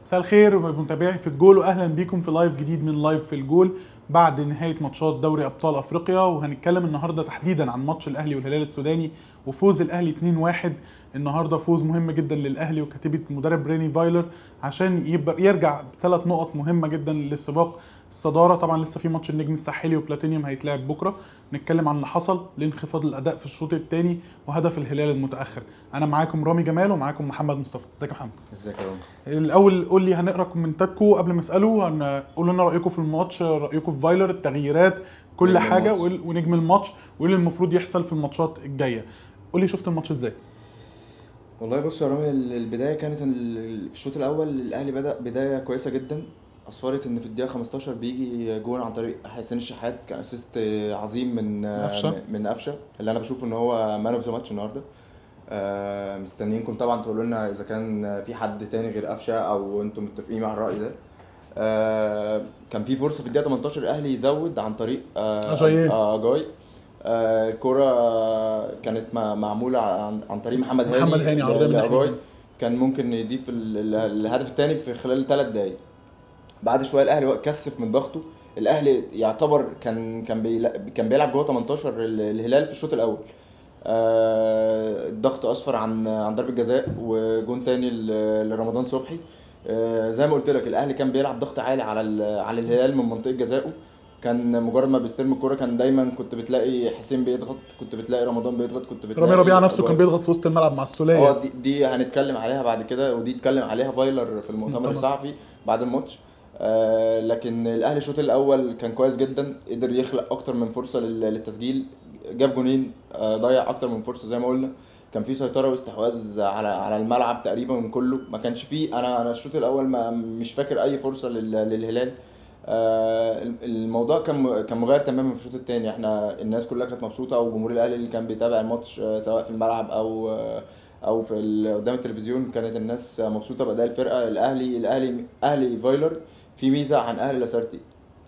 مساء الخير متابعي في الجول واهلا بيكم في لايف جديد من لايف في الجول بعد نهايه ماتشات دوري ابطال افريقيا وهنتكلم النهارده تحديدا عن ماتش الاهلي والهلال السوداني وفوز الاهلي 2-1 النهارده فوز مهم جدا للاهلي وكتيبه المدرب ريني فايلر عشان يبقى يرجع بثلاث نقط مهمه جدا لسباق الصداره طبعا لسه في ماتش النجم الساحلي وبلاتينيوم هيتلعب بكره نتكلم عن اللي حصل لانخفاض الاداء في الشوط الثاني وهدف الهلال المتاخر انا معاكم رامي جمال ومعاكم محمد مصطفى ازيك يا محمد ازيك يا رامي الاول قول لي هنقرا كومنتاتكم قبل ما اساله هن- قولوا لنا رايكم في الماتش رايكم في فايلر التغييرات كل نجم حاجه الماتش. وال- ونجم الماتش وايه اللي المفروض يحصل في الماتشات الجايه قول لي شفت الماتش ازاي والله بص يا رامي ال- البدايه كانت ال- في الشوط الاول الاهلي بدا بدايه كويسه جدا اسفرت ان في الدقيقه 15 بيجي جون عن طريق حسين الشحات كان اسيست عظيم من قفشة. من قفشه اللي انا بشوف ان هو مان اوف ذا ماتش النهارده آه، مستنيينكم طبعا تقولوا لنا اذا كان في حد تاني غير قفشه او انتم متفقين مع الراي ده آه، كان في فرصه في الدقيقه 18 الاهلي يزود عن طريق آه، أجاييه. آه، اجاي آه، الكرة آه، كانت مع- معمولة عن, عن طريق محمد هاني محمد هاني عرضية من لأجاي. ناحيتين. كان ممكن يضيف ال- ال- الهدف الثاني في خلال ثلاث دقايق بعد شويه الاهلي كثف من ضغطه الاهلي يعتبر كان كان بيلا- كان بيلعب جوه 18 ال- الهلال في الشوط الاول آه، الضغط اسفر عن عن ضربه جزاء وجون تاني ل- لرمضان صبحي آه، زي ما قلت لك الاهلي كان بيلعب ضغط عالي على ال- على الهلال من منطقه جزائه كان مجرد ما بيستلم الكرة كان دايما كنت بتلاقي حسين بيضغط كنت بتلاقي رمضان بيضغط كنت بتلاقي رامي ربيعه نفسه كان أجاي. بيضغط في وسط الملعب مع السوليه اه دي, دي هنتكلم عليها بعد كده ودي اتكلم عليها فايلر في المؤتمر مؤتمر. الصحفي بعد الماتش آه لكن الاهلي الشوط الاول كان كويس جدا قدر يخلق اكتر من فرصه لل- للتسجيل جاب جونين آه ضيع اكتر من فرصه زي ما قلنا كان في سيطره واستحواذ على على الملعب تقريبا من كله ما كانش فيه انا انا الشوط الاول ما مش فاكر اي فرصه لل- للهلال آه الموضوع كان م- كان مغير تماما في الشوط الثاني احنا الناس كلها كانت مبسوطه وجمهور الاهلي اللي كان بيتابع الماتش آه، سواء في الملعب او آه، او في ال- قدام التلفزيون كانت الناس مبسوطه باداء الفرقه الاهلي الاهلي اهلي فايلر في ميزه عن اهلي لاسارتي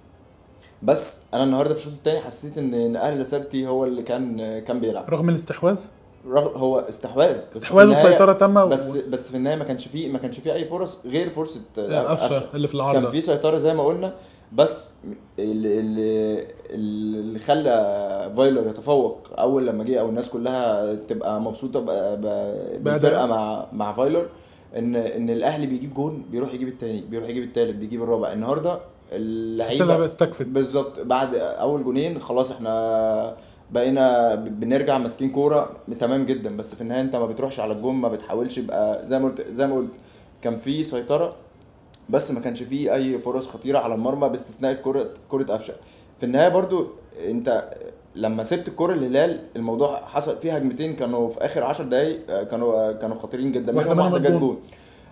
بس انا النهارده في الشوط الثاني حسيت ان ان اهلي لاسارتي هو اللي كان كان بيلعب رغم الاستحواذ رغ- هو استحواذ بس في استحواذ النهاية- وسيطره تامه بس و- بس في النهايه ما كانش فيه ما كانش فيه اي فرص غير فرصه آه، قفشه اللي في كان العارضه في سيطره زي ما قلنا بس اللي اللي اللي خلى فايلر يتفوق اول لما جه او الناس كلها تبقى مبسوطه ب- ب- بالفرقه مع مع فايلر ان ان الاهلي بيجيب جون بيروح يجيب التاني بيروح يجيب التالت بيجيب الرابع النهارده تحس اللعيبه اللعيبه استكفت بالظبط بعد اول جونين خلاص احنا بقينا ب- بنرجع ماسكين كوره تمام جدا بس في النهايه انت ما بتروحش على الجون ما بتحاولش يبقى زي ما قلت زي ما قلت كان في سيطره بس ما كانش فيه اي فرص خطيره على المرمى باستثناء كره كره قفشه في النهايه برضو انت لما سبت الكره للهلال الموضوع حصل فيه هجمتين كانوا في اخر 10 دقايق آه، كانوا آه، كانوا خطيرين جدا واحدة منهم واحده منهم جت الجون. جون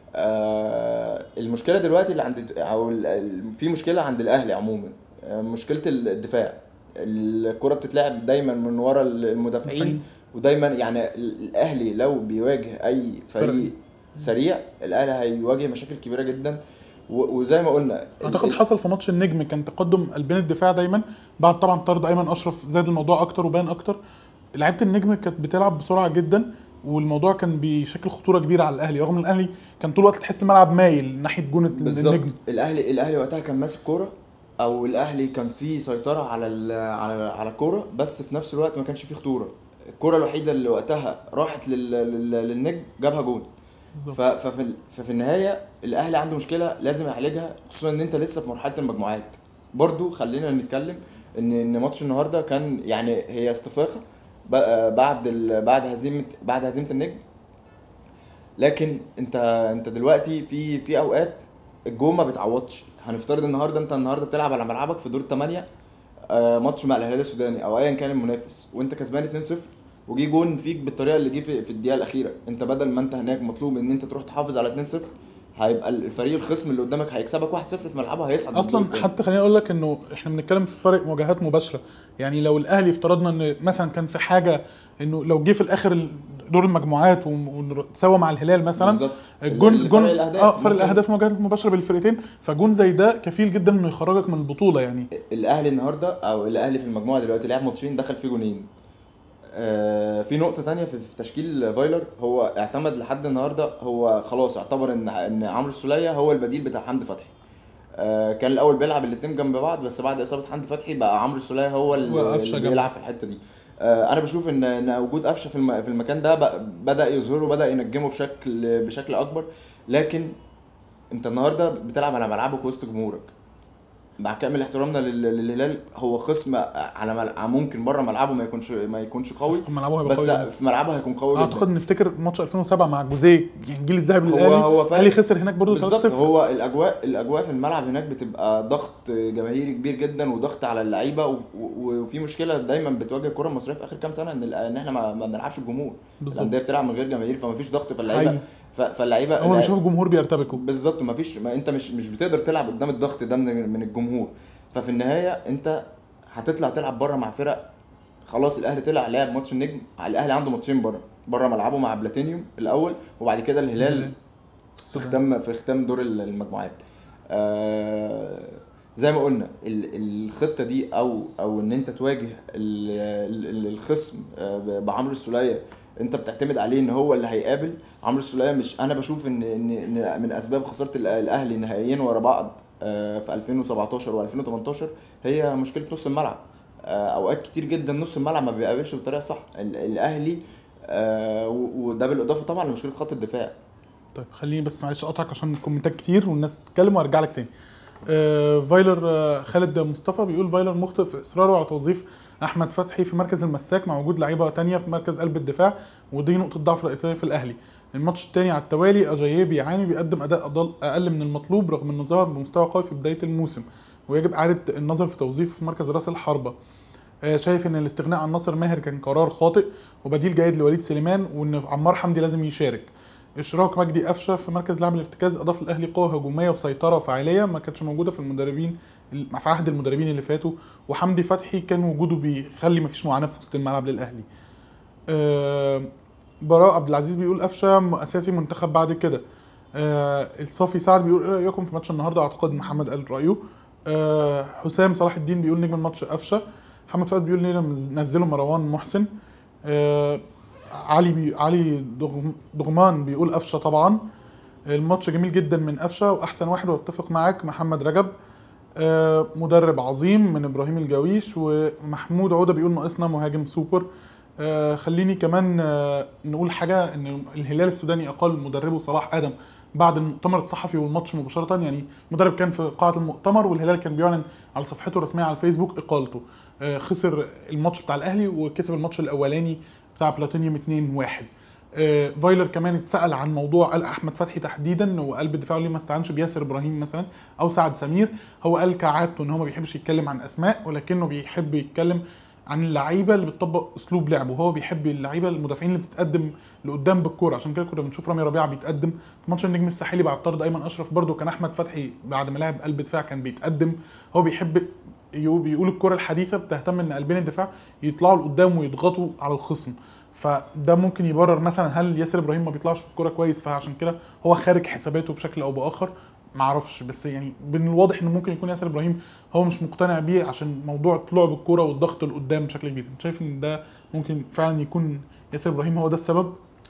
آه المشكله دلوقتي اللي عند او ال- ال- في مشكله عند الاهلي عموما آه، مشكله الدفاع الكره بتتلعب دايما من ورا المدافعين مدافعين. ودايما يعني الاهلي لو بيواجه اي فرق. فريق سريع الاهلي هيواجه مشاكل كبيره جدا و- وزي ما قلنا اعتقد ال- حصل في ماتش النجم كان تقدم قلبين الدفاع دايما بعد طبعا طرد ايمن اشرف زاد الموضوع اكتر وبان اكتر لعيبه النجم كانت بتلعب بسرعه جدا والموضوع كان بيشكل خطوره كبيره على الاهلي رغم ان الاهلي كان طول الوقت تحس الملعب مايل ناحيه جون بالظبط النجم الاهلي الاهلي وقتها كان ماسك كوره او الاهلي كان فيه سيطره على ال- على على الكوره بس في نفس الوقت ما كانش فيه خطوره الكوره الوحيده اللي وقتها راحت لل... لل... للنجم جابها جون بالظبط. ف... ففي ال- ففي النهايه الاهلي عنده مشكله لازم يعالجها خصوصا ان انت لسه في مرحله المجموعات برضو خلينا نتكلم ان ان ماتش النهارده كان يعني هي استفاقه ب- بعد ال... بعد هزيمه بعد هزيمه النجم لكن انت انت دلوقتي في في اوقات الجون ما بيتعوضش هنفترض النهارده انت النهارده بتلعب على ملعبك في دور الثمانيه آه ماتش مع الهلال السوداني او ايا كان المنافس وانت كسبان 2-0 وجي جون فيك بالطريقه اللي جه في, في الدقيقه الاخيره انت بدل ما انت هناك مطلوب ان انت تروح تحافظ على 2-0 هيبقى الفريق الخصم اللي قدامك هيكسبك 1-0 في ملعبه هيصعد للدور اصلا التاني. حتى خليني اقول لك انه احنا بنتكلم في فرق مواجهات مباشره يعني لو الاهلي افترضنا ان مثلا كان في حاجه انه لو جه في الاخر دور المجموعات وتساوى مع الهلال مثلا بالظبط الجون اللي جون فرق الاهداف اه فرق ممكن- الاهداف مواجهات مباشره بالفرقتين فجون زي ده كفيل جدا انه يخرجك من البطوله يعني الاهلي النهارده او الاهلي في المجموعه دلوقتي لعب ماتشين دخل فيه جونين آه، في نقطة تانية في في تشكيل فايلر هو اعتمد لحد النهاردة هو خلاص اعتبر ان ان عمرو السولية هو البديل بتاع حمدي فتحي آه، كان الاول بيلعب الاتنين جنب بعض بس بعد اصابة حمدي فتحي بقى عمرو السولية هو اللي وقفشة اللي جنبه. بيلعب في الحتة دي آه، انا بشوف ان ان وجود قفشه في الم- في المكان ده بق- بدا يظهره بدا ينجمه بشكل بشكل اكبر لكن انت النهارده بتلعب على ملعبك وسط جمهورك مع كامل احترامنا لل- للهلال هو خصم على ملعب ممكن بره ملعبه ما يكونش ما يكونش قوي في ملعبه هيبقى بس قوي في ملعبه هيكون قوي اعتقد جدا نفتكر ماتش 2007 مع جوزيه يعني الجيل الذهبي هو- للاهلي هو فعلا- الاهلي خسر هناك برضه 3-0 بالظبط هو الاجواء الاجواء في الملعب هناك بتبقى ضغط جماهيري كبير جدا وضغط على اللعيبه و- و- وفي مشكله دايما بتواجه الكره المصريه في اخر كام سنه ان ال- ان احنا ما ما بنلعبش الجمهور بالظبط الانديه بتلعب من غير جماهير فما فيش ضغط فاللعيبه حقيقي. ف- فاللعيبه اول ما يشوف الجمهور بيرتبكوا بالظبط ما فيش ما انت مش مش بتقدر تلعب قدام الضغط ده من من الجمهور ففي النهايه انت هتطلع تلعب بره مع فرق خلاص الاهلي طلع لعب ماتش النجم الاهلي عنده ماتشين بره بره ملعبه مع بلاتينيوم الاول وبعد كده الهلال في ختام في ختام دور المجموعات آه زي ما قلنا ال- الخطه دي او او ان انت تواجه ال- ال- الخصم آه، ب- بعمرو السوليه انت بتعتمد عليه ان هو اللي هيقابل عمرو السوليه مش انا بشوف ان ان إن من اسباب خساره الأ- الاهلي نهائيين ورا بعض آه، في 2017 و2018 هي مشكله نص الملعب آه، اوقات كتير جدا نص الملعب ما بيقابلش بالطريقه الصح ال- الاهلي آه، و- وده بالاضافه طبعا لمشكله خط الدفاع طيب خليني بس معلش اقطعك عشان الكومنتات كتير والناس بتتكلم وارجع لك تاني آه فايلر آه خالد مصطفى بيقول فايلر مخطئ في اصراره على توظيف احمد فتحي في مركز المساك مع وجود لعيبه تانية في مركز قلب الدفاع ودي نقطه ضعف رئيسيه في الاهلي الماتش التاني على التوالي اجاييه بيعاني بيقدم اداء أضل اقل من المطلوب رغم انه ظهر بمستوى قوي في بدايه الموسم ويجب اعاده النظر في توظيفه في مركز راس الحربه آه، شايف ان الاستغناء عن ناصر ماهر كان قرار خاطئ وبديل جيد لوليد سليمان وان عمار حمدي لازم يشارك اشراك مجدي قفشه في مركز لاعب الارتكاز اضاف للاهلي قوه هجوميه وسيطره وفاعليه ما كانتش موجوده في المدربين في عهد المدربين اللي فاتوا وحمدي فتحي كان وجوده بيخلي مفيش معاناه في وسط الملعب للاهلي آه، براء عبد العزيز بيقول قفشه اساسي منتخب بعد كده آه، الصافي سعد بيقول ايه رايكم في ماتش النهارده اعتقد محمد قال رايه آه، حسام صلاح الدين بيقول نجم الماتش قفشه محمد فؤاد بيقول ليه نزلوا مروان محسن آه، علي بي علي دغم- دغمان بيقول قفشه طبعا الماتش جميل جدا من قفشه واحسن واحد واتفق معاك محمد رجب آه، مدرب عظيم من ابراهيم الجويش ومحمود عوده بيقول ناقصنا مهاجم سوبر آه، خليني كمان آه، نقول حاجه ان الهلال السوداني اقال مدربه صلاح ادم بعد المؤتمر الصحفي والماتش مباشره يعني المدرب كان في قاعه المؤتمر والهلال كان بيعلن على صفحته الرسميه على الفيسبوك اقالته آه، خسر الماتش بتاع الاهلي وكسب الماتش الاولاني بتاع بلاتينيوم 2-1 آه، فايلر كمان اتسال عن موضوع قال احمد فتحي تحديدا وقلب الدفاع ليه ما استعنش بياسر ابراهيم مثلا او سعد سمير هو قال كعادته ان هو ما بيحبش يتكلم عن اسماء ولكنه بيحب يتكلم عن اللعيبه اللي بتطبق اسلوب لعبه هو بيحب اللعيبه المدافعين اللي بتتقدم لقدام بالكوره عشان كده كنا بنشوف رامي ربيعه بيتقدم في ماتش النجم الساحلي بعد طرد ايمن اشرف برده كان احمد فتحي بعد ما لعب قلب دفاع كان بيتقدم هو بيحب يو- بيقول الكره الحديثه بتهتم ان قلبين الدفاع يطلعوا لقدام ويضغطوا على الخصم فده ممكن يبرر مثلا هل ياسر ابراهيم ما بيطلعش بالكوره كويس فعشان كده هو خارج حساباته بشكل او باخر معرفش بس يعني من الواضح انه ممكن يكون ياسر ابراهيم هو مش مقتنع بيه عشان موضوع طلوع بالكوره والضغط لقدام بشكل كبير انت شايف ان ده ممكن فعلا يكون ياسر ابراهيم هو ده السبب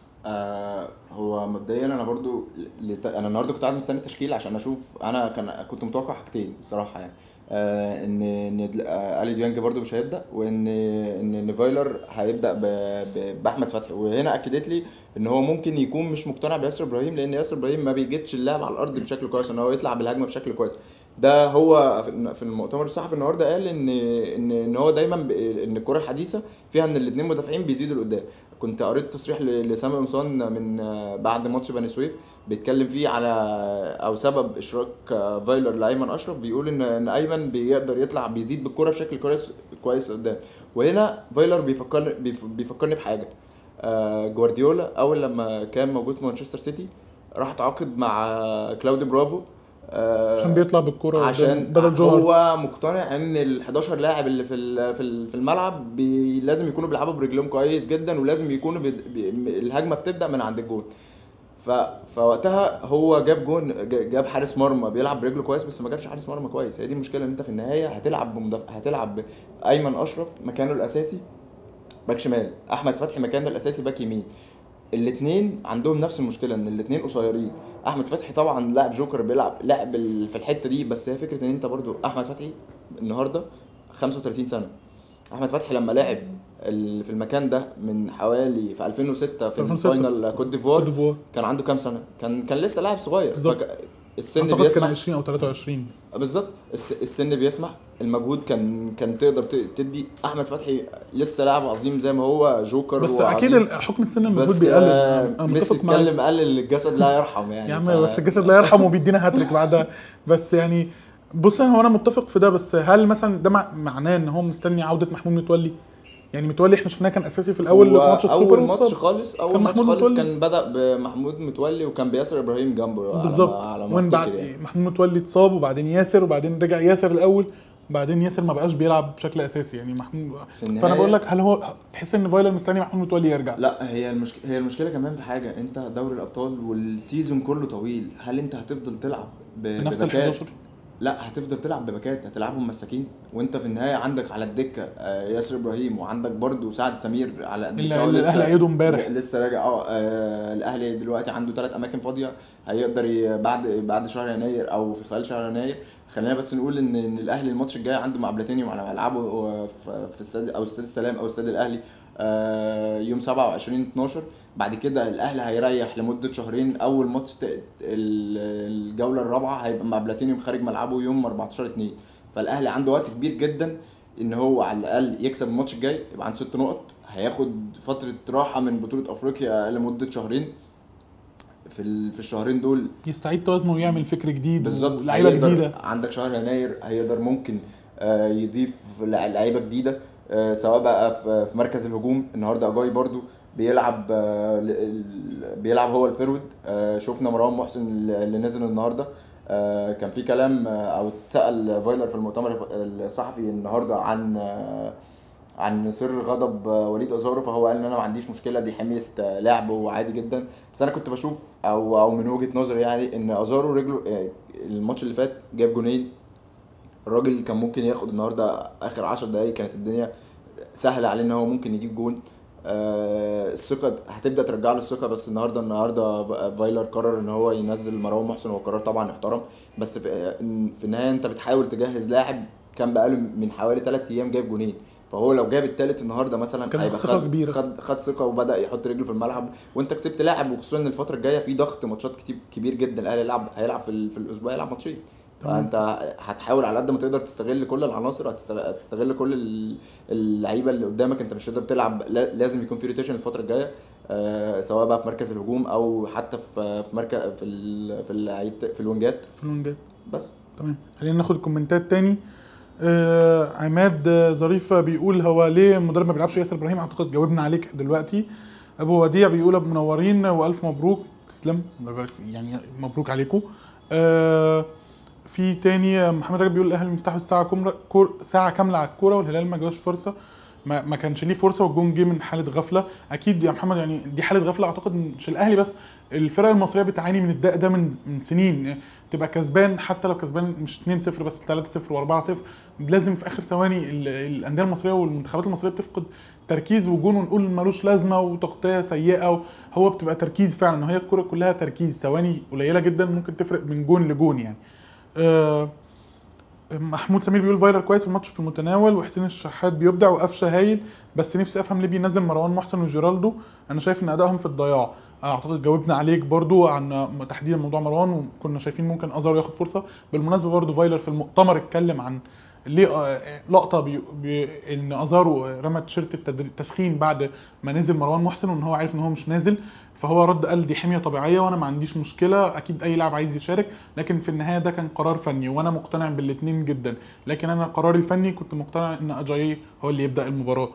آه هو مبدئيا انا برضو لت... انا النهارده كنت قاعد مستني التشكيل عشان اشوف انا كان كنت متوقع حاجتين بصراحه يعني آه ان ان دل- آه الي ديانج برضو مش هيبدا وان ان ان فايلر هيبدا ب... ب... باحمد فتحي وهنا اكدت لي ان هو ممكن يكون مش مقتنع بياسر ابراهيم لان ياسر ابراهيم ما بيجدش اللعب على الارض بشكل كويس ان هو يطلع بالهجمه بشكل كويس ده هو في- في المؤتمر الصحفي النهارده قال ان ان ان هو دايما ب... ان الكره الحديثه فيها ان الاثنين مدافعين بيزيدوا لقدام كنت قريت تصريح ل- لسامي قمصان من آه، بعد ماتش بني سويف بيتكلم فيه على او سبب اشراك آه، فايلر لايمن اشرف بيقول ان ان ايمن بيقدر يطلع بيزيد بالكره بشكل كويس كويس قدام وهنا فايلر بيفكرني بيف- بيفكرني بحاجه آه، جوارديولا اول لما كان موجود في مانشستر سيتي راح تعاقد مع آه، كلاودي برافو آه، عشان بيطلع بالكوره قدام عشان بدل جوهر هو مقتنع ان ال 11 لاعب اللي في ال- في ال- في الملعب بي لازم يكونوا بيلعبوا برجلهم كويس جدا ولازم يكونوا بي بي الهجمه بتبدا من عند الجون ف فوقتها هو جاب جون ج- جاب حارس مرمى بيلعب برجله كويس بس ما جابش حارس مرمى كويس هي دي المشكله ان انت في النهايه هتلعب بمدافع هتلعب بايمن اشرف مكانه الاساسي باك شمال احمد فتحي مكانه الاساسي باك يمين الاثنين عندهم نفس المشكله ان الاثنين قصيرين احمد فتحي طبعا لاعب جوكر بيلعب لاعب ال- في الحته دي بس هي فكره ان انت برضو احمد فتحي النهارده 35 سنه احمد فتحي لما لعب ال- في المكان ده من حوالي في 2006 في 2006. الفاينل كوت ديفوار كوت ديفوار كان عنده كام سنه كان كان لسه لاعب صغير بالظبط. فك- السن اعتقد كان بيسمح 20 او 23 بالظبط الس- السن بيسمح المجهود كان كان تقدر ت- تدي احمد فتحي لسه لاعب عظيم زي ما هو جوكر بس وعظيم. اكيد ال- حكم السن المجهود بس بيقلل آه، انا ميسي متفق معاك اتكلم قال الجسد لا يرحم يعني يا عم ف- بس الجسد لا يرحم وبيدينا هاتريك بعدها بس يعني بص انا هو انا متفق في ده بس هل مثلا ده مع- معناه ان هو مستني عوده محمود متولي يعني متولي احنا شفناه كان اساسي في الاول في هو ماتش السوبر اول ماتش واتصاب. خالص اول كان ماتش محمود خالص متولي. كان بدا بمحمود متولي وكان بياسر ابراهيم جنبه على ما- بالظبط على ما وين افتكر بعد يعني. محمود متولي اتصاب وبعدين ياسر وبعدين رجع ياسر الاول وبعدين ياسر ما بقاش بيلعب بشكل اساسي يعني محمود في النهاية- فانا بقول لك هل هو تحس ان فايلر مستني محمود متولي يرجع لا هي المشكله هي المشكله كمان في حاجه انت دوري الابطال والسيزون كله طويل هل انت هتفضل تلعب ب- بنفس ال بباكات 11 لا هتفضل تلعب بباكات هتلعبهم مساكين وانت في النهايه عندك على الدكه آه، ياسر ابراهيم وعندك برضو سعد سمير على اللي الدكه اللي الاهلي ايده امبارح لسه راجع اه آه، الاهلي دلوقتي عنده ثلاث اماكن فاضيه هيقدر ي- بعد بعد شهر يناير او في خلال شهر يناير خلينا بس نقول ان ان الاهلي الماتش الجاي عنده مع بلاتينيوم على ملعبه آه، في في استاد او استاد السلام او استاد الاهلي آه، يوم 27 12 بعد كده الاهلي هيريح لمده شهرين اول ماتش ت- ال- الجوله الرابعه هيبقى مع بلاتينيوم خارج ملعبه يوم 14 2 فالاهلي عنده وقت كبير جدا ان هو على الاقل يكسب الماتش الجاي يبقى عنده ست نقط هياخد فتره راحه من بطوله افريقيا لمده شهرين في ال- في الشهرين دول يستعيد توازنه ويعمل فكر جديد بالظبط لعيبه هيقدر- جديده عندك شهر يناير هيقدر ممكن آه، يضيف لع- لعيبه جديده آه، سواء بقى في في مركز الهجوم النهارده اجاي برضو بيلعب آه، ل- ال- بيلعب هو الفيرود آه، شفنا مروان محسن اللي نزل النهارده آه، كان في كلام آه، او اتسال فايلر في المؤتمر الصحفي النهارده عن آه، عن سر غضب آه، وليد ازارو فهو قال ان انا ما عنديش مشكله دي حميه آه، لعب وعادي جدا بس انا كنت بشوف او او من وجهه نظري يعني ان ازارو رجله آه، الماتش اللي فات جاب جونين الراجل كان ممكن ياخد النهارده اخر 10 دقايق كانت الدنيا سهله عليه ان هو ممكن يجيب جون آه، الثقه هتبدا ترجع له الثقه بس النهارده النهارده فايلر قرر ان هو ينزل مروان محسن هو قرار طبعا يحترم بس في, في النهايه انت بتحاول تجهز لاعب كان بقاله من حوالي 3 ايام جايب جونين فهو لو جاب التالت النهارده مثلا كان هيبقى ثقة خد كبيرة. خد خد ثقه وبدا يحط رجله في الملعب وانت كسبت لاعب وخصوصا ان الفتره الجايه في ضغط ماتشات كتير كبير جدا الاهلي هيلعب هيلعب في, ال- في الاسبوع يلعب ماتشين تمام. فانت هتحاول على قد ما تقدر تستغل كل العناصر هتستغل, هتستغل كل ال- اللعيبه اللي قدامك انت مش هتقدر تلعب لا- لازم يكون في روتيشن الفتره الجايه آه سواء بقى في مركز الهجوم او حتى في في مركز في ال في اللعيب في الوينجات في الونجات بس تمام خلينا ناخد كومنتات تاني آه عماد آه، ظريف بيقول هو ليه المدرب ما بيلعبش ياسر ابراهيم اعتقد جاوبنا عليك دلوقتي ابو وديع بيقول ابو منورين والف مبروك تسلم الله يبارك فيك. يعني مبروك عليكم آه في تاني آه، محمد رجب بيقول الاهلي مستحوذ ساعه كمرة كور ساعه كامله على الكوره والهلال ما جاش فرصه ما, ما كانش ليه فرصه والجون جه من حاله غفله اكيد يا محمد يعني دي حاله غفله اعتقد مش الاهلي بس الفرق المصريه بتعاني من الداء ده من من سنين تبقى كسبان حتى لو كسبان مش 2-0 بس 3-0 و4-0 لازم في اخر ثواني ال- الانديه المصريه والمنتخبات المصريه بتفقد تركيز وجون ونقول ملوش لازمه وتغطيه سيئه هو بتبقى تركيز فعلا هي الكوره كلها تركيز ثواني قليله جدا ممكن تفرق من جون لجون يعني آه محمود سمير بيقول فايلر كويس الماتش في المتناول وحسين الشحات بيبدع وقفشه هايل بس نفسي افهم ليه بينزل مروان محسن وجيرالدو انا شايف ان ادائهم في الضياع اعتقد جاوبنا عليك برضو عن تحديدا موضوع مروان وكنا شايفين ممكن ازار ياخد فرصه بالمناسبه برضو فايلر في المؤتمر اتكلم عن ليه آه، لقطه بي بي ان ازارو رمى تيشيرت التدري- التسخين بعد ما نزل مروان محسن وان هو عارف ان هو مش نازل فهو رد قال دي حميه طبيعيه وانا ما عنديش مشكله اكيد اي لاعب عايز يشارك لكن في النهايه ده كان قرار فني وانا مقتنع بالاثنين جدا لكن انا قراري الفني كنت مقتنع ان اجاي هو اللي يبدا المباراه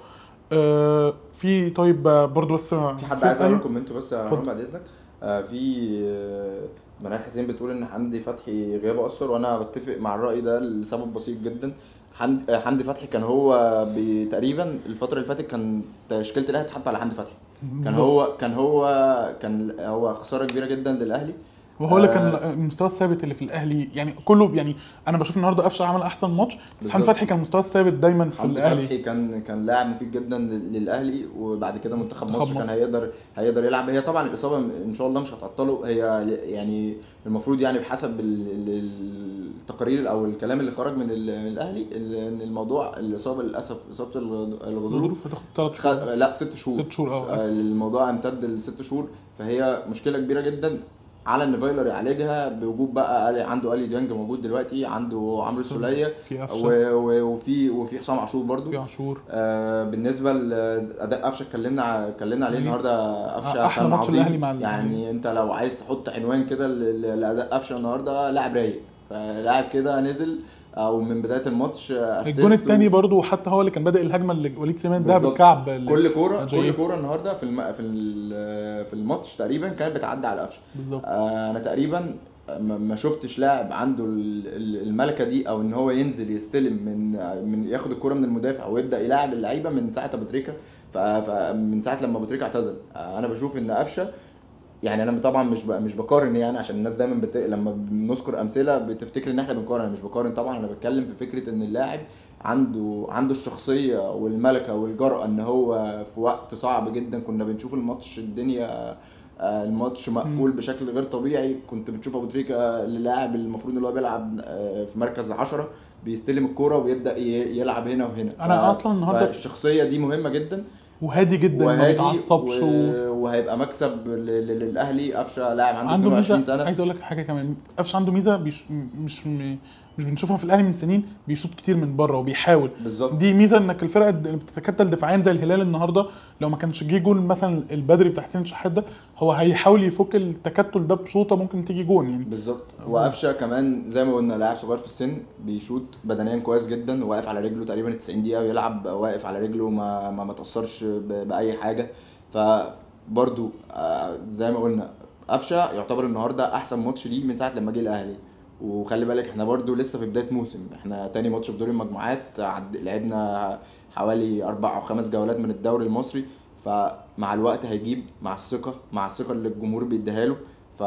آه في طيب آه، برضو بس في حد عايز أيوه. اقرا كومنت بس يا اتفضل. رامي بعد اذنك آه في آه، منال حسين بتقول ان حمدي فتحي غيابه اثر وانا بتفق مع الراي ده لسبب بسيط جدا حمد- آه، حمدي فتحي كان هو ب- تقريبا الفتره اللي فاتت كان تشكيله الاهلي اتحط على حمدي فتحي كان بالظبط. هو كان هو كان هو خساره كبيره جدا للاهلي وهو اللي آه. كان المستوى الثابت اللي في الاهلي يعني كله يعني انا بشوف النهارده قفشه عمل احسن ماتش بس حمدي بالظبط. فتحي كان المستوى الثابت دايما في حمدي الاهلي فتحي كان كان لاعب مفيد جدا للاهلي وبعد كده منتخب منتخب مصر كان مصر. هيقدر هيقدر يلعب هي طبعا الاصابه ان شاء الله مش هتعطله هي يعني المفروض يعني بحسب ال- ال- التقارير او الكلام اللي خرج من, ال- من الاهلي ال- ان الموضوع الاصابه للاسف اصابه الغض- الغضروف الظروف هتاخد ثلاث خ... شهور لا ست شهور ست شهور اه آسف. الموضوع امتد لست شهور فهي مشكله كبيره جدا على ان فايلر يعالجها بوجود بقى آلي- عنده الي ديانج موجود دلوقتي عنده عمرو السوليه في و- قفشه و- وفي وفي حسام عاشور برضو في عاشور آه بالنسبه لاداء قفشه اتكلمنا ع- اتكلمنا عليه يعني النهارده قفشه آه، أحلى كان ماتش عظيم الأهلي مع ال- يعني انت لو عايز تحط عنوان كده ل- ل- لاداء قفشه النهارده لاعب رايق فلاعب كده نزل او من بدايه الماتش آه، الجون assist الثاني و- برضو حتى هو اللي كان بادئ الهجمه اللي وليد سليمان ده بالظبط. بالكعب اللي- كل كوره جاي. كل كوره النهارده في الم... في ال- في الماتش تقريبا كانت بتعدي على قفشه بالظبط آه، انا تقريبا ما ما شفتش لاعب عنده ال- ال- الملكه دي او ان هو ينزل يستلم من من ياخد الكره من المدافع ويبدا يلاعب اللعيبه من ساعه ابو تريكه ف- فمن ساعه لما ابو تريكه اعتزل آه، انا بشوف ان قفشه يعني انا طبعا مش ب- مش بقارن يعني عشان الناس دايما بت... لما بنذكر امثله بتفتكر ان احنا بنقارن انا مش بقارن طبعا انا بتكلم في فكره ان اللاعب عنده عنده الشخصيه والملكه والجرأه ان هو في وقت صعب جدا كنا بنشوف الماتش الدنيا آه، الماتش مقفول بشكل غير طبيعي كنت بتشوف ابو تريكه اللاعب المفروض ان هو بيلعب آه، في مركز 10 بيستلم الكوره ويبدا ي- يلعب هنا وهنا أنا أصلاً النهاردة- الشخصيه دي مهمه جدا وهادي جدا ما وهادي بيتعصبش و... و... وهيبقى مكسب ل- ل- للاهلي قفشه لاعب عنده, عنده 22 ميزه سنه عايز اقول لك حاجه كمان قفشه عنده ميزه بيش... مش م... مش بنشوفها في الاهلي من سنين بيشوط كتير من بره وبيحاول بالظبط دي ميزه انك الفرقه اللي بتتكتل دفاعيا زي الهلال النهارده لو ما كانش جه جول مثلا البدري بتاع حسين شحات ده هو هيحاول يفك التكتل ده بشوطه ممكن تيجي جون يعني بالظبط وقفشه كمان زي ما قلنا لاعب صغير في السن بيشوط بدنيا كويس جدا واقف على رجله تقريبا 90 دقيقه بيلعب واقف على رجله ما ما, ما تاثرش ب... باي حاجه فبرضو آه، زي ما قلنا قفشه يعتبر النهارده احسن ماتش ليه من ساعه لما جه الاهلي وخلي بالك احنا برضو لسه في بدايه موسم احنا تاني ماتش في دور المجموعات عد... لعبنا حوالي اربع او خمس جولات من الدوري المصري فمع الوقت هيجيب مع الثقه مع الثقه اللي الجمهور بيديها له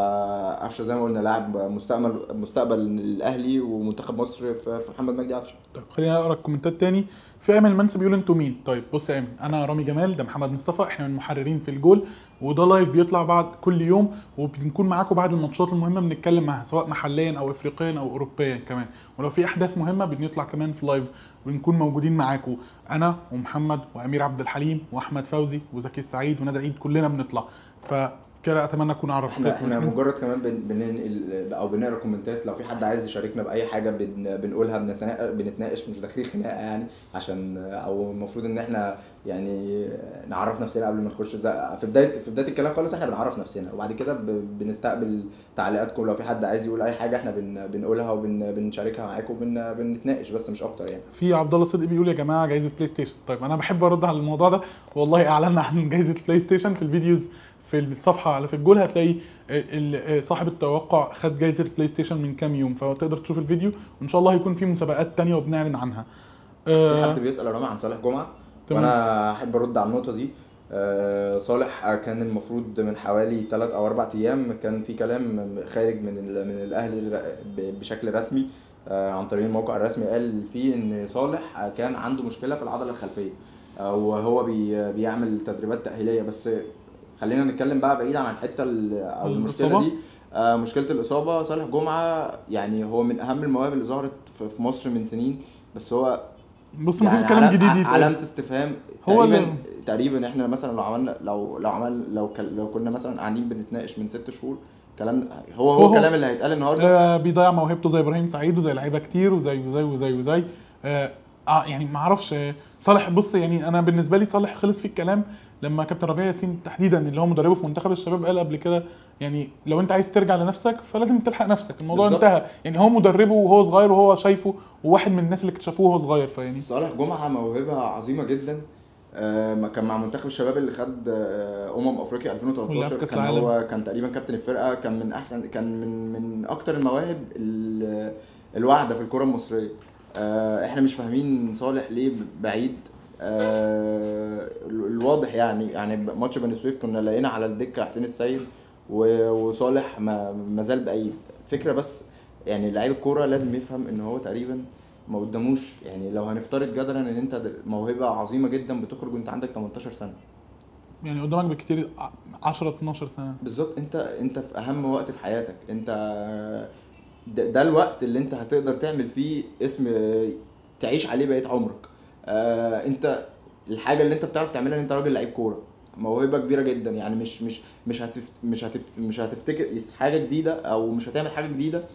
فقفشه زي ما قلنا لاعب مستقبل مستقبل الاهلي ومنتخب مصر في في محمد مجدي قفشه طيب خلينا اقرا الكومنتات تاني في ايمن المنسي بيقول انتوا مين طيب بص يا ايمن انا رامي جمال ده محمد مصطفى احنا من المحررين في الجول وده لايف بيطلع بعد كل يوم وبنكون معاكم بعد الماتشات المهمه بنتكلم معاها سواء محليا او افريقيا او اوروبيا كمان ولو في احداث مهمه بنطلع كمان في لايف بنكون موجودين معاكم انا ومحمد وامير عبد الحليم واحمد فوزي وزكي السعيد وندى عيد كلنا بنطلع فكده اتمنى اكون عرفتكم احنا احنا مجرد كمان بن- بننقل او بنقرا كومنتات لو في حد عايز يشاركنا باي حاجه بن بنقولها بنتناقش بنتناقش مش داخلين خناقه يعني عشان او المفروض ان احنا يعني نعرف نفسنا قبل ما نخش زي- في بدايه في بدايه الكلام خالص احنا بنعرف نفسنا وبعد كده ب- بنستقبل تعليقاتكم لو في حد عايز يقول اي حاجه احنا بن بنقولها وبنشاركها معاكم وبن بنتناقش بس مش اكتر يعني في عبد الله صدقي بيقول يا جماعه جائزه بلاي ستيشن طيب انا بحب ارد على الموضوع ده والله اعلنا عن جائزه بلاي ستيشن في الفيديوز في الصفحه على في الجول هتلاقي ال- ال- صاحب التوقع خد جائزه بلاي ستيشن من كام يوم فتقدر تشوف الفيديو وان شاء الله هيكون في مسابقات تانية وبنعلن عنها في آه، حد بيسال يا رامي عن صالح جمعه تمام. وانا احب ارد على النقطه دي آه، صالح كان المفروض من حوالي 3 او 4 ايام كان في كلام خارج من ال- من الاهلي ب- بشكل رسمي آه، عن طريق الموقع الرسمي قال فيه ان صالح كان عنده مشكله في العضله الخلفيه آه، وهو بي بيعمل تدريبات تاهيليه بس خلينا نتكلم بقى بعيد عن الحته ال- او المشكله الإصابة؟ دي آه، مشكله الاصابه صالح جمعه يعني هو من اهم المواهب اللي ظهرت في في مصر من سنين بس هو بص مفيش يعني كلام علام- جديد ع- يتقال. علامة استفهام هو هو تقريبا اللي- تقريبا احنا مثلا لو عملنا لو لو عمل لو كل لو كنا مثلا قاعدين بنتناقش من ست شهور كلام هو هو, هو- هو- الكلام اللي هيتقال النهارده آه بيضيع موهبته زي ابراهيم سعيد وزي لعيبه كتير وزي وزي وزي وزي آه آه، يعني ما اعرفش آه، صالح بص يعني انا بالنسبه لي صالح خلص في الكلام لما كابتن ربيع ياسين تحديدا اللي هو مدربه في منتخب الشباب قال قبل كده يعني لو انت عايز ترجع لنفسك فلازم تلحق نفسك الموضوع بالظبط. انتهى يعني هو مدربه وهو صغير وهو شايفه وواحد من الناس اللي اكتشفوه وهو صغير فيعني صالح جمعه موهبه عظيمه جدا آه، ما كان مع منتخب الشباب اللي خد آه، امم افريقيا واللي 2013 في كأس كان العالم. هو كان تقريبا كابتن الفرقه كان من احسن كان من من اكتر المواهب ال- الواعده في الكره المصريه آه، احنا مش فاهمين صالح ليه بعيد آه، ال- الواضح يعني يعني ماتش بني سويف كنا لقينا على الدكه حسين السيد و- وصالح ما ما زال بعيد فكره بس يعني لعيب الكوره لازم يفهم ان هو تقريبا ما قداموش يعني لو هنفترض جدلا ان انت د- موهبه عظيمه جدا بتخرج وانت عندك 18 سنه يعني قدامك بكتير 10 12 سنه بالظبط انت انت في اهم وقت في حياتك انت ده, ده الوقت اللي انت هتقدر تعمل فيه اسم تعيش عليه بقيه عمرك آه انت الحاجه اللي انت بتعرف تعملها ان انت راجل لعيب كوره موهبه كبيره جدا يعني مش مش مش هتف مش هتف مش هتفتكر حاجه جديده او مش هتعمل حاجه جديده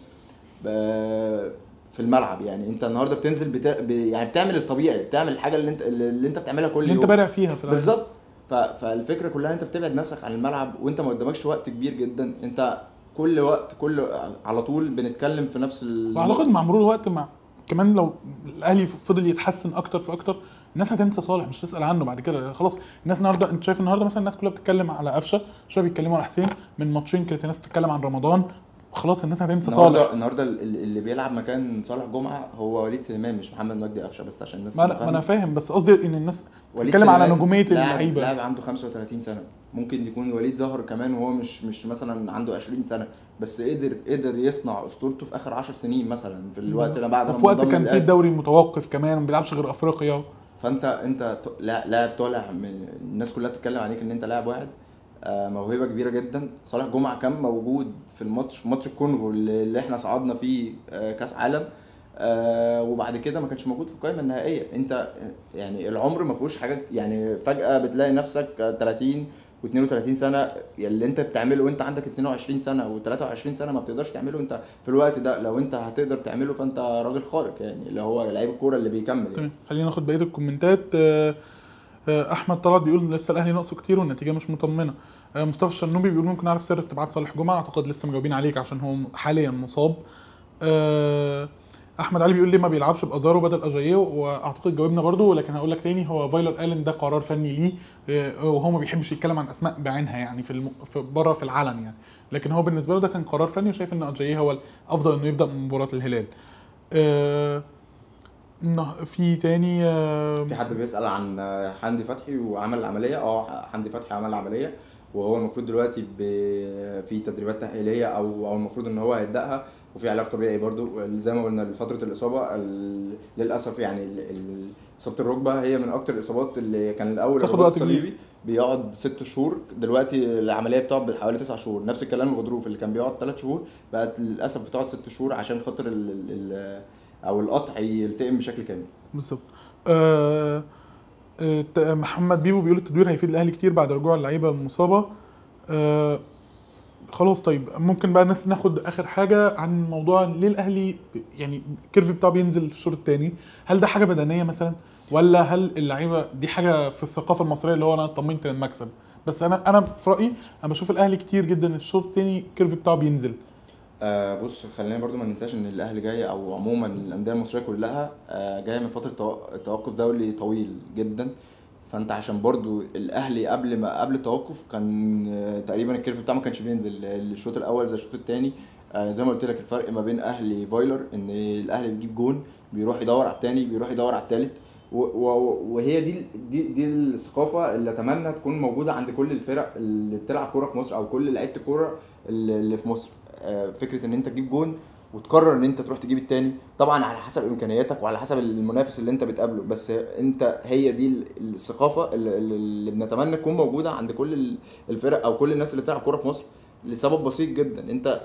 ب- في الملعب يعني انت النهارده بتنزل بتا... ب... يعني بتعمل الطبيعي بتعمل الحاجه اللي انت اللي انت بتعملها كل اللي يوم انت بارع فيها في العالم. بالظبط ف... فالفكره كلها انت بتبعد نفسك عن الملعب وانت ما قدامكش وقت كبير جدا انت كل وقت كل على طول بنتكلم في نفس ال... واعتقد مع مرور الوقت مع كمان لو الاهلي فضل يتحسن اكتر في اكتر الناس هتنسى صالح مش تسال عنه بعد كده خلاص الناس النهارده انت شايف النهارده مثلا الناس كلها بتتكلم على قفشه شويه بيتكلموا على حسين من ماتشين كانت الناس بتتكلم عن رمضان خلاص الناس هتنسى صالح النهارده النهارده ال- اللي بيلعب مكان صالح جمعه هو وليد سليمان مش محمد مجدي قفشه بس عشان الناس ما تبقى انا ما انا فاهمة. فاهم بس قصدي ان الناس وليد بتتكلم على سليمان نجوميه لاعب- اللعيبه لاعب عنده 35 سنه ممكن يكون وليد ظهر كمان وهو مش مش مثلا عنده 20 سنه بس قدر قدر يصنع اسطورته في اخر 10 سنين مثلا في الوقت اللي بعد ما وفي وقت انضم كان فيه للأهلي. الدوري المتوقف كمان وما بيلعبش غير افريقيا فانت انت ط- لا- لاعب طالع من الناس كلها بتتكلم عليك ان انت لاعب واحد آه، موهبه كبيره جدا صالح جمعه كان موجود في الماتش في ماتش الكونغو اللي اللي احنا صعدنا فيه آه، كاس عالم آه، وبعد كده ما كانش موجود في القائمه النهائيه انت يعني العمر ما فيهوش حاجه كت- يعني فجاه بتلاقي نفسك آه، 30 و32 سنه اللي انت بتعمله وانت عندك 22 سنه و23 سنه ما بتقدرش تعمله انت في الوقت ده لو انت هتقدر تعمله فانت راجل خارق يعني اللي هو لعيب الكوره اللي بيكمل يعني. تمام خلينا ناخد بقيه الكومنتات آه، آه، احمد طلعت بيقول لسه الاهلي ناقصه كتير والنتيجه مش مطمنه آه، مصطفى الشنوبي بيقول ممكن نعرف سر استبعاد صالح جمعه اعتقد لسه مجاوبين عليك عشان هو حاليا مصاب آه، احمد علي بيقول ليه ما بيلعبش بازارو بدل اجاييه واعتقد جاوبنا برضو ولكن هقول لك تاني هو فايلر قال ده قرار فني ليه آه، وهو ما بيحبش يتكلم عن اسماء بعينها يعني في, الم... في بره في العلن يعني لكن هو بالنسبه له ده كان قرار فني وشايف ان اجاييه هو الافضل انه يبدا من مباراه الهلال آه، نه- في تاني آه، في حد بيسأل عن حمدي فتحي وعمل العملية اه حمدي فتحي عمل العملية وهو المفروض دلوقتي ب- في تدريبات تأهيلية او او المفروض ان هو هيبدأها وفي علاج طبيعي برضو زي ما قلنا فترة الإصابة ال- للأسف يعني ال- ال- إصابة الركبة هي من أكتر الإصابات اللي كان الأول تاخد الرباط وقت كبير. الصليبي بيقعد ست شهور دلوقتي العملية بتقعد حوالي تسع شهور نفس الكلام الغضروف اللي كان بيقعد ثلاث شهور بقت للأسف بتقعد ست شهور عشان خاطر ال ال ال أو القطع يلتئم بشكل كامل بالظبط آه آه ت- محمد بيبو بيقول التدوير هيفيد الاهلي كتير بعد رجوع اللعيبه المصابه آه خلاص طيب ممكن بقى الناس ناخد اخر حاجه عن موضوع ليه الاهلي ب- يعني الكيرف بتاعه بينزل في الشوط الثاني هل ده حاجه بدنيه مثلا ولا هل اللعيبه دي حاجه في الثقافه المصريه اللي هو انا اطمنت للمكسب بس انا انا في رايي انا بشوف الاهلي كتير جدا الشوط الثاني الكيرف بتاعه بينزل آه بص خلينا برضو ما ننساش ان الاهلي جاي او عموما الانديه المصريه كلها آه جايه من فتره تو- توقف دولي طويل جدا فانت عشان برضو الاهلي قبل ما قبل التوقف كان آه تقريبا الكيرف بتاعه ما كانش بينزل الشوط الاول زي الشوط الثاني آه زي ما قلت لك الفرق ما بين اهلي فايلر ان الاهلي بيجيب جون بيروح يدور على الثاني بيروح يدور على الثالث وهي دي دي دي الثقافه اللي اتمنى تكون موجوده عند كل الفرق اللي بتلعب كوره في مصر او كل لعيبه الكوره اللي اللي في مصر آه، فكره ان انت تجيب جون وتقرر ان انت تروح تجيب التاني طبعا على حسب امكانياتك وعلى حسب المنافس اللي انت بتقابله بس انت هي دي ال- الثقافه اللي, اللي بنتمنى تكون موجوده عند كل ال- الفرق او كل الناس اللي بتلعب كوره في مصر لسبب بسيط جدا انت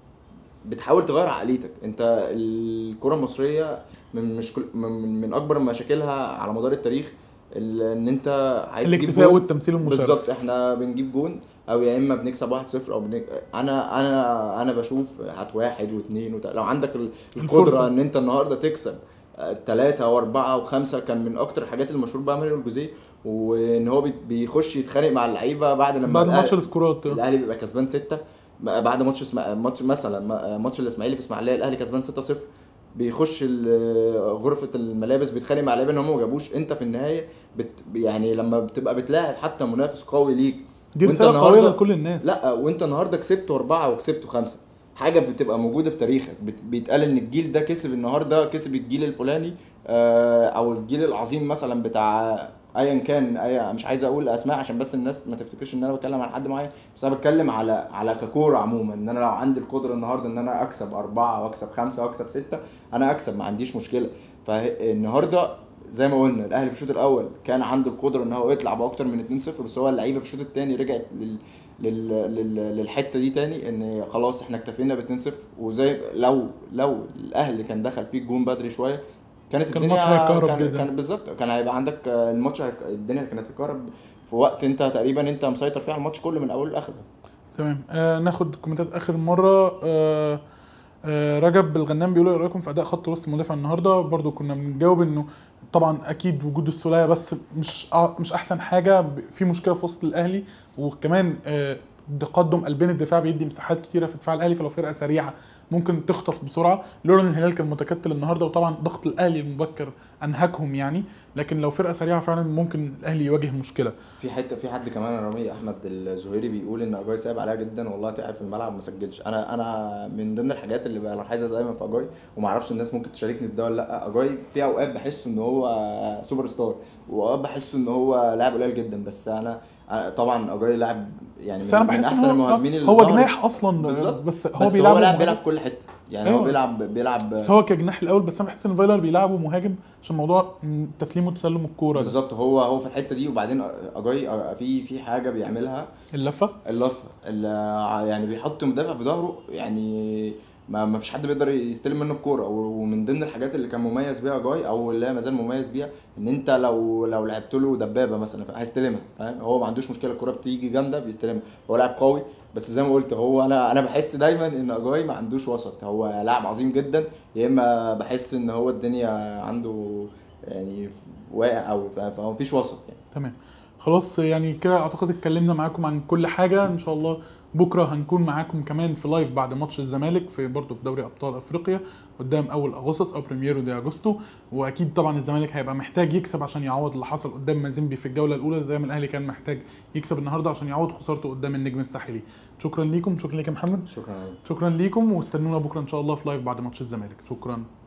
بتحاول تغير عقليتك انت الكره المصريه من مش كل من, من اكبر مشاكلها على مدار التاريخ ال- ان انت عايز تجيب الاكتفاء جون والتمثيل المشرف بالظبط احنا بنجيب جون او يا اما بنكسب 1-0 او بنك... انا انا انا بشوف هات واحد واثنين وت... لو عندك ال- الفرصة. القدره ان انت النهارده تكسب ثلاثة وأربعة وخمسة كان من أكتر الحاجات المشهور بقى مانويل جوزيه وإن هو بي- بيخش يتخانق مع اللعيبة بعد لما بعد الأهلي- ماتش السكورات الاهلي بيبقى كسبان ستة م- بعد ماتش اسمع... ماتش مثلا م- ماتش الاسماعيلي في اسماعيليه الاهلي كسبان 6-0 بيخش ال- غرفه الملابس بيتخانق مع اللعيبه ان هم ما جابوش انت في النهايه بت... يعني لما بتبقى بتلاعب حتى منافس قوي ليك دي وانت رساله قويه النهاردة- لكل الناس لا وانت النهارده كسبت اربعه وكسبت خمسه حاجه بتبقى موجوده في تاريخك بت... بيتقال ان الجيل ده كسب النهارده كسب الجيل الفلاني آه، او الجيل العظيم مثلا بتاع ايا كان أي مش عايز اقول اسماء عشان بس الناس ما تفتكرش ان انا بتكلم عن حد معين بس انا بتكلم على على ككوره عموما ان انا لو عندي القدره النهارده ان انا اكسب اربعه واكسب خمسه واكسب سته انا اكسب ما عنديش مشكله فالنهارده زي ما قلنا الاهلي في الشوط الاول كان عنده القدره ان هو يطلع باكتر من 2-0 بس هو اللعيبه في الشوط الثاني رجعت لل لل... لل... للحته دي تاني ان خلاص احنا اكتفينا ب 2-0 وزي لو لو الاهلي كان دخل فيه الجون بدري شويه كانت كان الدنيا الماتش هيتكهرب كان, جدا. كان بالظبط كان هيبقى عندك آه، الماتش هيك... الدنيا كانت هتتكهرب في وقت انت تقريبا انت مسيطر فيه على الماتش كله من اوله لاخره تمام آه ناخد كومنتات اخر مره آه آه رجب الغنام بيقول ايه رايكم في اداء خط وسط المدافع النهارده برضو كنا بنجاوب انه طبعا اكيد وجود السوليه بس مش أع- مش احسن حاجه ب- في مشكله في وسط الاهلي وكمان آه تقدم قلبين الدفاع بيدي مساحات كتيره في دفاع الاهلي فلو فرقه سريعه ممكن تخطف بسرعه لولا ان الهلال كان متكتل النهارده وطبعا ضغط الاهلي المبكر انهكهم يعني لكن لو فرقه سريعه فعلا ممكن الاهلي يواجه مشكله في حته في حد كمان يا رامي احمد الزهيري بيقول ان اجاي صعب عليها جدا والله تعب في الملعب ما سجلش انا انا من ضمن الحاجات اللي بلاحظها دايما في اجاي وما اعرفش الناس ممكن تشاركني في ده ولا لا اجاي في اوقات بحس ان هو سوبر ستار واوقات بحس ان هو لاعب قليل جدا بس انا أنا طبعا اجاي لاعب يعني بس انا من, من بحس احسن ان هو المهاجمين اللي هو ظهرت. جناح اصلا بالظبط بس هو بس بيلعب هو لاعب مهاجم. بيلعب في كل حته يعني أيوة. هو بيلعب بيلعب بس هو كجناح الاول بس انا بحس ان فايلر بيلعبه مهاجم عشان موضوع م- تسليم وتسلم الكوره ده بالظبط هو هو في الحته دي وبعدين اجاي في في حاجه بيعملها اللفه اللفه اللي يعني بيحط مدافع في ظهره يعني ما ما فيش حد بيقدر يستلم منه الكوره ومن ضمن الحاجات اللي كان مميز بيها جاي او اللي ما زال مميز بيها ان انت لو لو لعبت له دبابه مثلا هيستلمها فاهم هو ما عندوش مشكله الكوره بتيجي جامده بيستلمها هو لاعب قوي بس زي ما قلت هو انا انا بحس دايما ان اجاي ما عندوش وسط هو لاعب عظيم جدا يا اما بحس ان هو الدنيا عنده يعني واقع قوي فما فيش وسط يعني تمام خلاص يعني كده اعتقد اتكلمنا معاكم عن كل حاجه ان شاء الله بكره هنكون معاكم كمان في لايف بعد ماتش الزمالك في برضه في دوري ابطال افريقيا قدام اول اغسطس او بريميرو دي اغسطو واكيد طبعا الزمالك هيبقى محتاج يكسب عشان يعوض اللي حصل قدام مازيمبي في الجوله الاولى زي ما الاهلي كان محتاج يكسب النهارده عشان يعوض خسارته قدام النجم الساحلي شكرا ليكم شكرا ليك يا محمد شكرا شكرا ليكم واستنونا بكره ان شاء الله في لايف بعد ماتش الزمالك شكرا